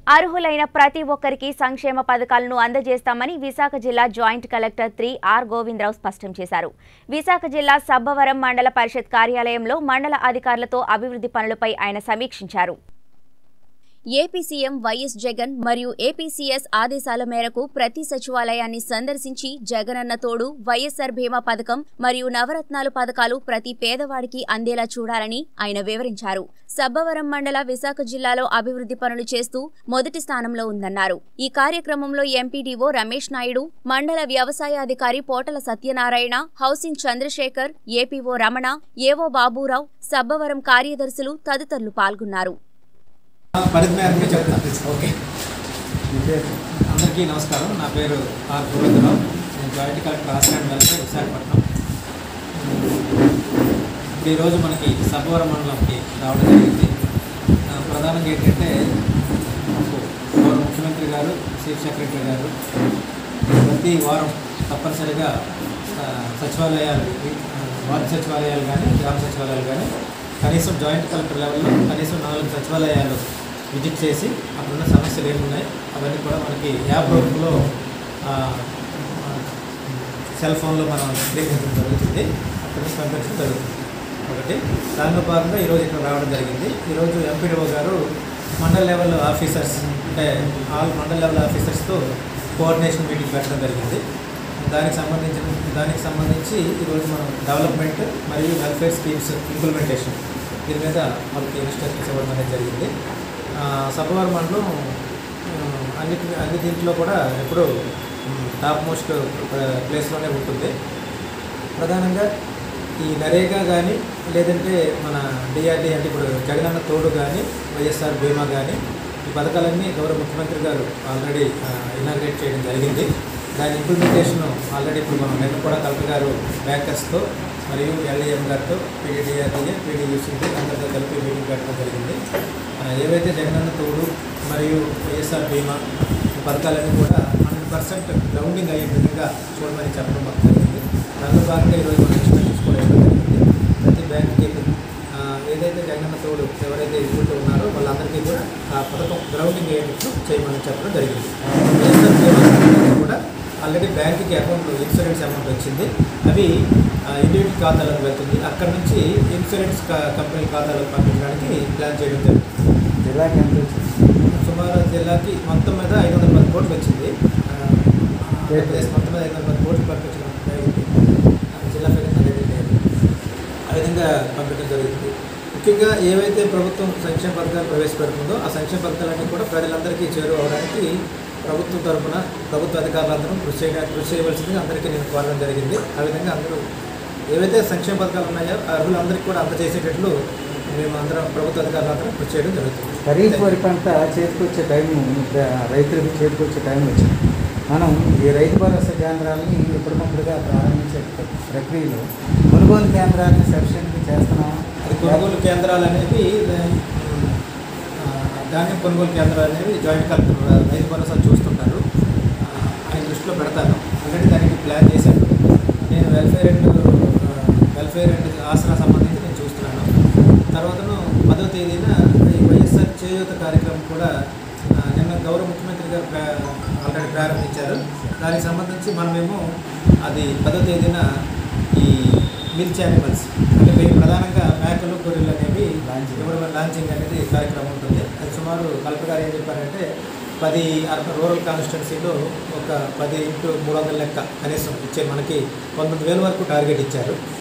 అర్హులైన ప్రతి ఒక్కరికి సంక్షేమ పథకాలను అందజేస్తామని విశాఖ జిల్లా జాయింట్ కలెక్టర్ త్రీ ఆర్ గోవిందరావు స్పష్టం చేశారు విశాఖ జిల్లా సబ్బవరం మండల పరిషత్ కార్యాలయంలో మండల అధికారులతో అభివృద్ధి పనులపై ఆయన సమీక్షించారు ఏపీ సీఎం వైఎస్ జగన్ మరియు ఏపీసీఎస్ ఆదేశాల మేరకు ప్రతి సచివాలయాన్ని సందర్శించి జగనన్న తోడు వైఎస్సార్ బీమా పథకం మరియు నవరత్నాలు పథకాలు ప్రతి పేదవాడికి అందేలా చూడాలని ఆయన వివరించారు సబ్బవరం మండల విశాఖ జిల్లాలో అభివృద్ధి పనులు చేస్తూ మొదటి స్థానంలో ఉందన్నారు ఈ కార్యక్రమంలో ఎంపీడీఓ రమేష్ నాయుడు మండల వ్యవసాయాధికారి Potala Satyanarayana housing Chandrasekhar APO Ramana AO Baburao Sabbavaram కార్యదర్శులు తదితరులు పాల్గొన్నారు పరిధి మేరకు చెప్తాను ఓకే అందరికీ నమస్కారం నా పేరు ఆర్ గోవిందరావు నేను జాయింట్ కలెక్టర్ రాజధాని వెల్ఫేర్ విశాఖపట్నం ఇప్పుడు ఈరోజు మనకి సబ్బవరం మండలంకి రావడం జరిగింది ఆ, ప్రధానంగా ఏంటంటే మాకు గౌరవ ముఖ్యమంత్రి గారు చీఫ్ సెక్రటరీ గారు ప్రతి వారం తప్పనిసరిగా ఆ, సచివాలయాలు ఆ, వార్డు సచివాలయాలు కానీ గ్రామ సచివాలయాలు కానీ కనీసం జాయింట్ కలెక్టర్ లెవెల్లో కనీసం నాలుగు సచివాలయాలు విజిట్ చేసి అక్కడున్న సమస్యలు ఏమున్నాయి అవన్నీ కూడా మనకి యాప్ రూపంలో ఆ, ఆ, సెల్ ఫోన్లో మనం చిత్రీకరించడం జరుగుతుంది అక్కడ నుంచి పంపించడం జరుగుతుంది ఒకటి దానిలో భాగంగా ఈరోజు ఇక్కడ రావడం జరిగింది ఈరోజు ఎంపీడీఓ గారు మండల లెవెల్ ఆఫీసర్స్ అంటే ఆల్ మండల లెవెల్ ఆఫీసర్స్తో కోఆర్డినేషన్ మీటింగ్ పెట్టడం జరిగింది దానికి సంబంధించిన దానికి సంబంధించి ఈరోజు మనం డెవలప్మెంట్ మరియు వెల్ఫేర్ స్కీమ్స్ ఇంప్లిమెంటేషన్ దీని మీద మనకి ఇన్స్ట్రక్షన్స్ ఇవ్వడం అనేది జరిగింది ఆ, సభవారం మండలం ఆ, అన్నిటి అన్ని దీంట్లో కూడా ఎప్పుడూ టాప్ మోస్ట్ ప్లేస్లోనే ఉంటుంది ప్రధానంగా ఈ నరేగా కానీ లేదంటే మన డిఆర్డీ అంటే ఇప్పుడు జగనన్న తోడు కానీ వైఎస్ఆర్ బీమా కానీ ఈ పథకాలన్నీ గౌరవ ముఖ్యమంత్రి గారు ఆల్రెడీ ఇనాగ్రేట్ చేయడం జరిగింది దాని ఇంప్లిమెంటేషన్ ఆల్రెడీ ఇప్పుడు మనం నిన్న కూడా కలెక్టర్ గారు బ్యాంకర్స్తో మరియు ఎల్ఈఎం గారితో పీడీఆర్డీఏ పీడీయూసీతో అందరితో కలిపి మీటింగ్ పెట్టడం జరిగింది ఆ, ఏవైతే జగనన్న తోడు మరియు వైఎస్ఆర్ బీమా ఈ పథకాలన్నీ కూడా హండ్రెడ్ పర్సెంట్ గ్రౌండింగ్ అయ్యే విధంగా చూడమని చెప్పడం మాకు జరిగింది దానిలో భాగంగా ఈరోజు మనం ఇన్స్ట్రక్షన్స్ కూడా ఇవ్వడం జరిగింది ప్రతి బ్యాంక్కి ఆ, ఏదైతే జగనన్న తోడు ఎవరైతే ఎదుగుతూ ఉన్నారో వాళ్ళందరికీ కూడా ఆ పథకం గ్రౌండింగ్ అయ్యేటట్లు చేయమని చెప్పడం జరిగింది వైఎస్ఆర్ బీమా సంబంధించి కూడా ఆల్రెడీ బ్యాంకుకి అకౌంట్ ఇన్సూరెన్స్ అమౌంట్ వచ్చింది అవి ఇండివిజువల్ ఖాతాలకు వెళ్తుంది అక్కడ నుంచి ఇన్సూరెన్స్ క- కంపెనీ ఖాతాలకు పంపించడానికి ప్లాన్ చేయడం జరుగుతుంది జిల్లాకి ఎంత వచ్చింది సుమారు జిల్లాకి మొత్తం మీద ఐదు వందల పది కోట్లు వచ్చింది ఆ, ఆంధ్రప్రదేశ్ మొత్తం మీద ఐదు వందల పది కోట్లు పంపించడం జరిగింది ఆ, జిల్లా ఫిగర్ అనేది లేదు ఆ విధంగా పంపించడం జరుగుతుంది ముఖ్యంగా ఏవైతే ప్రభుత్వం సంక్షేమ పథకాలు ప్రవేశపెడుతుందో ఆ సంక్షేమ పథకాలన్నీ కూడా ప్రజలందరికీ చేరువవడానికి ప్రభుత్వం తరఫున ప్రభుత్వ అధికారులందరూ కృషి చేయడానికి కృషి చేయవలసిందిగా అందరికీ నేను కోరడం జరిగింది ఆ విధంగా అందరూ ఏవైతే సంక్షేమ పథకాలు ఉన్నాయో ఆ అర్హులందరికీ కూడా అందజేసేటట్లు మేము అందరం ప్రభుత్వ అధికారులందరం కృషి చేయడం జరుగుతుంది ఖరీఫ్ వరి పంట చేతికొచ్చే టైం రైతులకు చేతికొచ్చే టైం వచ్చింది మనం ఈ రైతు భరోసా కేంద్రాలని ఎప్పటికప్పుడుగా ప్రారంభించే ప్రక్రియలో కొనుగోలు కేంద్రాలను సఫిషియెంట్గా చేస్తున్నాం అది కొనుగోలు కేంద్రాలు అనేవి ఆ, ధాన్యం కొనుగోలు కేంద్రాలు అనేవి జాయింట్ కలెక్టర్ రైతు భరోసా చూస్తుంటారు ఆ, ఆయన దృష్టిలో పెడతాను ఆల్రెడీ దానికి ప్లాన్ చేశాను నేను welfare and welfare and Aasara సంబంధించి నేను చూస్తున్నాను తర్వాతను పదో తేదీన ఈ వైఎస్ఆర్ చేయూత కార్యక్రమం కూడా ఆ, నిన్న గౌరవ ముఖ్యమంత్రి గారు ప్రా- ఆల్రెడీ ప్రారంభించారు దానికి సంబంధించి మనమేమో అది పదో తేదీన ఈ మిల్క్ యానిమల్స్ అంటే మేము ప్రధానంగా మేకలు గొర్రెలు అనేవి Launching. ఇవ్వడం లాంచింగ్ అనేది కార్యక్రమం ఉంటుంది అది సుమారు కలెక్టర్ గారు ఏం చెప్పారంటే పది అర్బన్ రూరల్ కాన్స్టిట్యున్సీలో ఒక పది ఇంటూ మూడు వందల లెక్క కనీసం ఇచ్చే మనకి పంతొమ్మిది వేల వరకు టార్గెట్ ఇచ్చారు